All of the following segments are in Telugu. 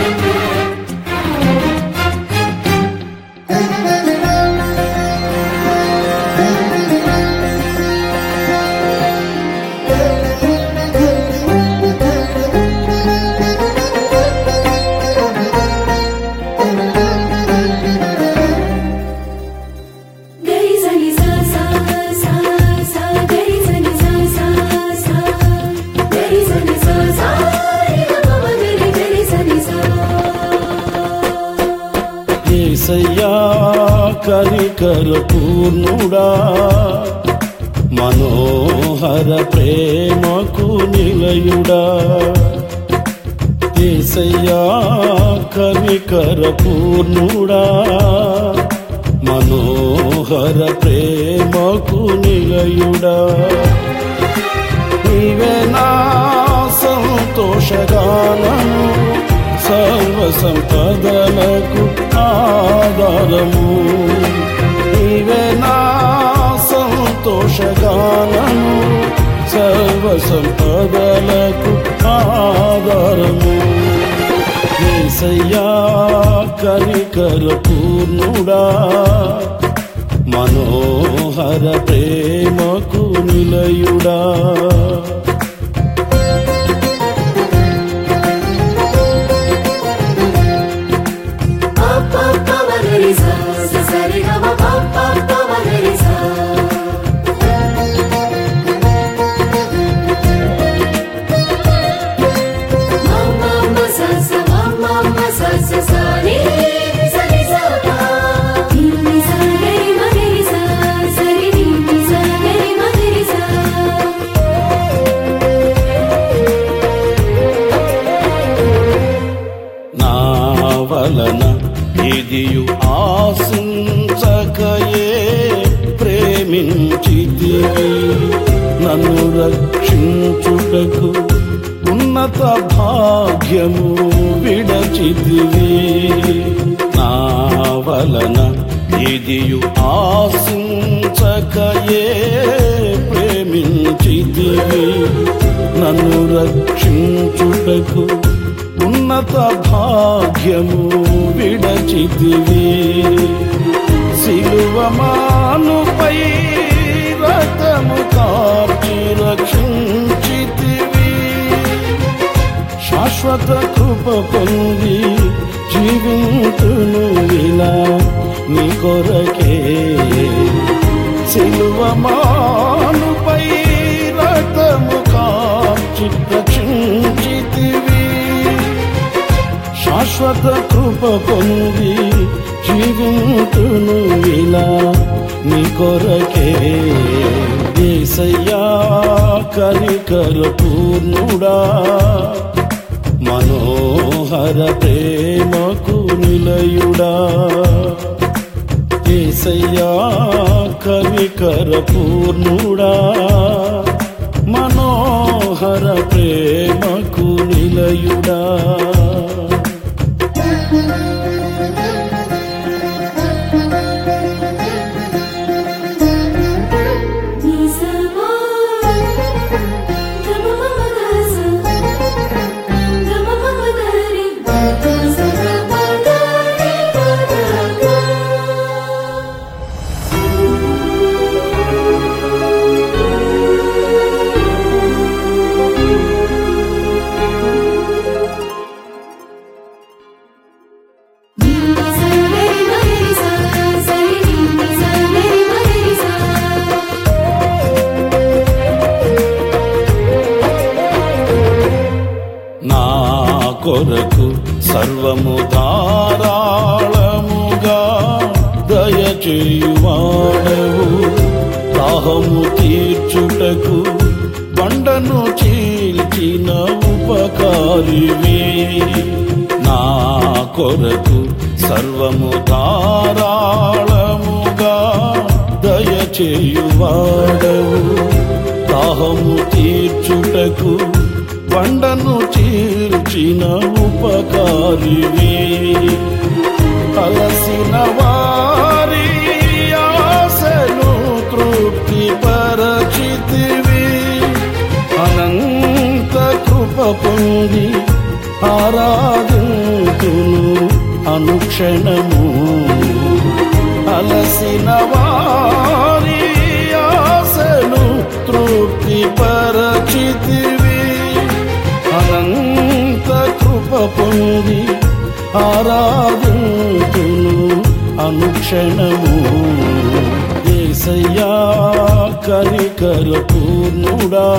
గరి సని సా సా సా సా గరి సని సా సా సా గరి సని సా సా రి గ ప మ గరి గరి సని సా ఏసయ్యా కరికర పూర్ణుడా మనోహర ప్రేమకు నిలయుడా ఏసయ్యా కరికర పూర్ణుడా మనోహర ప్రేమకు నిలయుడా నీవే నా సంతోషగానము సర్వ సంపదలకు ఆధారము నీవే నా సంతోషగానము సర్వ సంపదలకు ఆధారము ఏసయ్యా కరికర పూర్ణుడా మనోహర ప్రేమకు నిలయుడా ప ప ప మ గరి సా సా సా రి గ మ ప ప ప మ గరి సా మ మ మ సా సా మ మ మ సా సా సా రి సా రి సా ప ని ని సా గరి మ గరి సా సా రి ని ని సా గరి మ గరి సా నా వలన ఇదియు ఆశించకయే ప్రేమించితివి నన్ను రక్షించుటకు ఉన్నత భాగ్యము విడచితివి నా వలన ఇదియు ఆశించకయే ప్రేమించితివి నన్ను రక్షించుటకు ఉన్నత భాగ్యము విడచితివి సిలువమానుపై రథము కార్చి రక్షించితివి శాశ్వత కృప పొంది జీవింతును ఇలా నీ కొరకే సిలువమానుపై రథము కార్చి రక్షించితివి శాశ్వత కృప పొంది జీవింతును ఇలా నీ కొరకే ఏసయ్యా కరికర పూర్ణుడా మనోహర ప్రేమకు నిలయుడా ఏసయ్యా కవికర పూర్ణుడా మనోహర ప్రేమకు నిలయుడా ని సా మ గ మ మ మ గ సా గ మ మ మ గ రి గ సా గ మ గ రి గ గ గ ని సా గరి మ గరి సా సా రి ని సా గరి మ గరి సా నా కొరకు సర్వము ధారాళముగా దయచేయువాడవు దాహము తీర్చుటకు బండను చీల్చిన ఉపకారివి నా కొరకు సర్వము ధారాళముగా దయచేయువాడవు దాహము తీర్చుటకు బండను చీల్చిన ఉపకారివి అలసిన వారి ఆశను తృప్తి పరచితివి అనంత కృప పొంది ఆరాధింతు అనుక్షణము అలసిన వారి ఆశను తృప్తి పరచితివి అనంత కృప పొంది ఆరాధింతును అనుక్షణము ఏసయ్యా కనికర పూర్ణుడా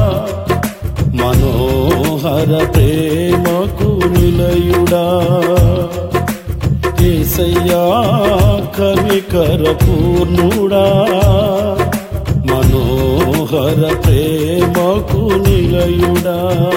మనోహర ప్రేమకు నిలయుడా ఏసయ్యా కవికర పూర్ణుడా మనోహర ప్రేమకు నిలయుడా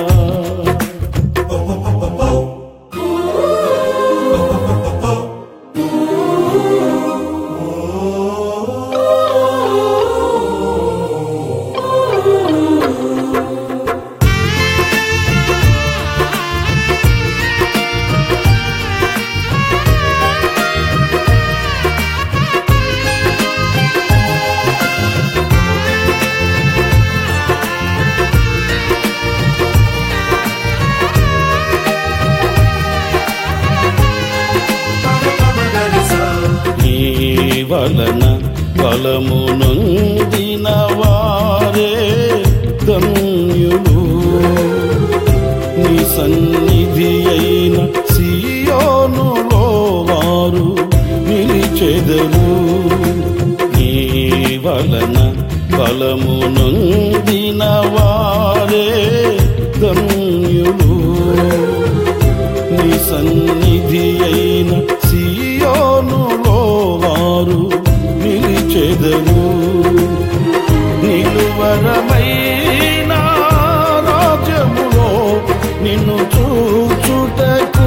నీ వలన బలము నొందిన వారే ధన్యులు నీ సన్నిధి అయిన సియోనులో వారు నిలిచెదరు నీ వలన బలము నొందిన వారే ధన్యులు నీ సన్నిధి అయిన సియోనులో వారు నిలిచెదరు నిలువరమైన రాజ్యములో నిన్ను చూచుటకు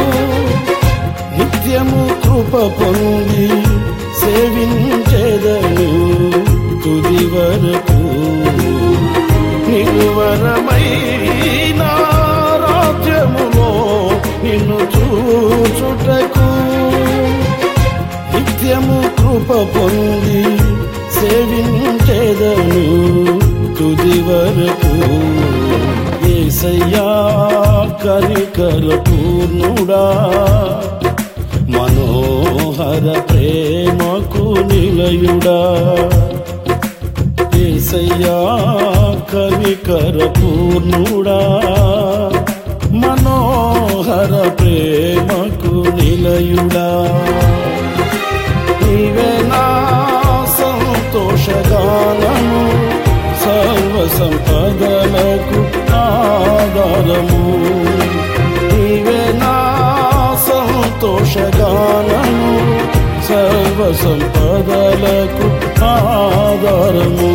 నిత్యము కృప పొంది సేవించెదను తుది వరకు నిలువరమైన రాజ్యములో నిన్ను చూచుటకు నిత్యము కృప పొంది సేవించేదను తుది వరకు ఏసయ్యా కరికర పూర్ణుడా మనోహర ప్రేమకు నిలయుడా ఏసయ్యా కవికర పూర్ణుడా మనోహర ప్రేమకు నిలయుడా నీవే నా సంతోషగానము సర్వ సంపదలకు ఆధారము నీవే నా సంతోషగానము సర్వ సంపదలకు ఆధారము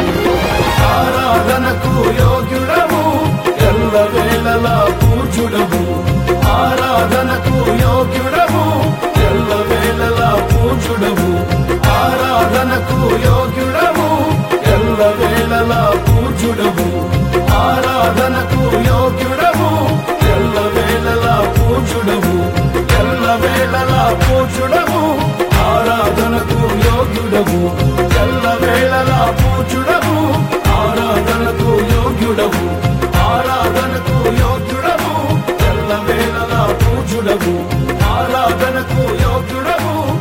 ఆరాధనకు యోగ్యుడము ఎల్ల వేళలా పూజుడము ఆరాధనకు యోగ్యుడము ఎల్ల వేళలా పూజుడము ఆరాధనకు యోగ్యుడము ఎల్ల వేళలా పూజుడము ఆరాధనకు యోగ్యుడము ఎల్ల వేళలా పూజుడము ఎల్ల వేళలా పూజుడము ఆరాధనకు యోగ్యుడము ఎల్ల వేళలా పూజుడము ఆరాధనకు యోగ్యుడము ఆరాధనకు యోగ్యుడము ఎల్ల వేళలా పూజుడము ఆరాధనకు యోగ్యుడము